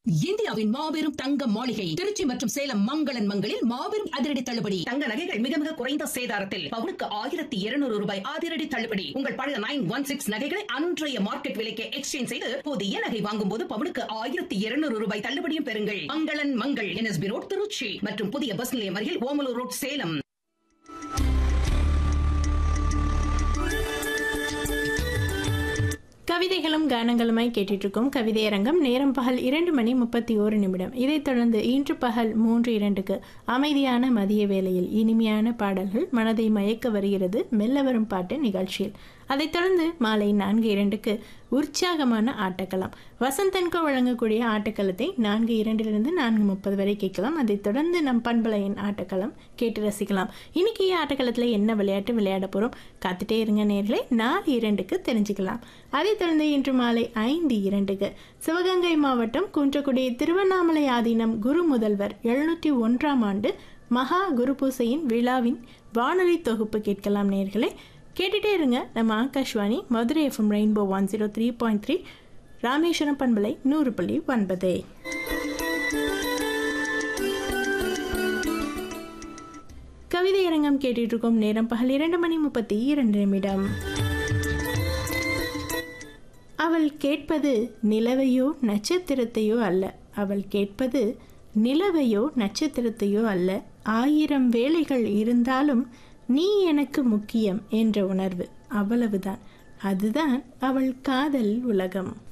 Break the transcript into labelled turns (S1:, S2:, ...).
S1: இந்தியாவின் மாபெரும் தங்க மாளிகை திருச்சி மற்றும் சேலம் மங்களன் மங்களில் மாபெரும் அதிரடி தள்ளுபடி தங்க நகைகள் மிக மிக குறைந்த சேதாரத்தில் பவுனுக்கு ஆயிரத்தி இருநூறு ரூபாய் அதிரடி தள்ளுபடி உங்கள் பழைய நைன் ஒன் சிக்ஸ் நகைகளை அன்றைய மார்க்கெட் விலைக்கு எக்ஸ்சேஞ்ச் செய்து புதிய நகை வாங்கும் போது பவுனுக்கு ஆயிரத்தி இருநூறு ரூபாய் தள்ளுபடியும் பெறுங்கள் மங்களன் மங்கள் என்எஸ்பி ரோட் திருச்சி மற்றும் புதிய பஸ் நிலையம் அருகில் ஓமலூர் ரோட் சேலம்
S2: கவிதைகளும் கானங்களுமாய் கேட்டுட்டு இருக்கோம் கவிதையரங்கம் நேரம் பகல் இரண்டு மணி முப்பத்தி ஓரு நிமிடம் இதைத் தொடர்ந்து இன்று பகல் மூன்று இரண்டுக்கு அமைதியான மதிய வேளையில் இனிமையான பாடல்கள் மனதை மயக்க வருகிறது மெல்ல வரும் பாட்டு நிகழ்ச்சியில் அதைத் தொடர்ந்து மாலை நான்கு இரண்டுக்கு உற்சாகமான ஆட்டக்களம் வசந்தன்கோ வழங்கக்கூடிய ஆட்டக்களத்தை நான்கு இரண்டிலிருந்து நான்கு முப்பது வரை கேட்கலாம் அதைத் தொடர்ந்து நம் பண்பலையின் ஆட்டக்களம் கேட்டு ரசிக்கலாம் இன்னைக்கு ஆட்டக்களத்தில் என்ன விளையாட்டு விளையாட போகிறோம் காத்துட்டே இருங்க நேர்களே நாலு இரண்டுக்கு தெரிஞ்சுக்கலாம் அதைத் தொடர்ந்து இன்று மாலை ஐந்து இரண்டுக்கு சிவகங்கை மாவட்டம் குன்றக்குடி திருவண்ணாமலை ஆதீனம் குரு முதல்வர் எழுநூற்றி ஒன்றாம் ஆண்டு மகா குரு பூசையின் விழாவின் வானொலி தொகுப்பு கேட்கலாம் நேர்களே கேட்டுட்டே இருங்க நம்ம Akashvani Madurai FM rainbow one zero three point three Rameswaram பண்பலை நூறு புள்ளி ஒன்பது கவிதை அரங்கம் கேட்டுட்டு இருக்கோம் நேரம் பகல் இரண்டு மணி முப்பத்தி இரண்டு நிமிடம் அவள் கேட்பது நிலவையோ நட்சத்திரத்தையோ அல்ல அவள் கேட்பது நிலவையோ நட்சத்திரத்தையோ அல்ல ஆயிரம் வேலைகள் இருந்தாலும் நீ எனக்கு முக்கியம் என்ற உணர்வு அவ்வளவுதான் அதுதான் அவள் காதல் உலகம்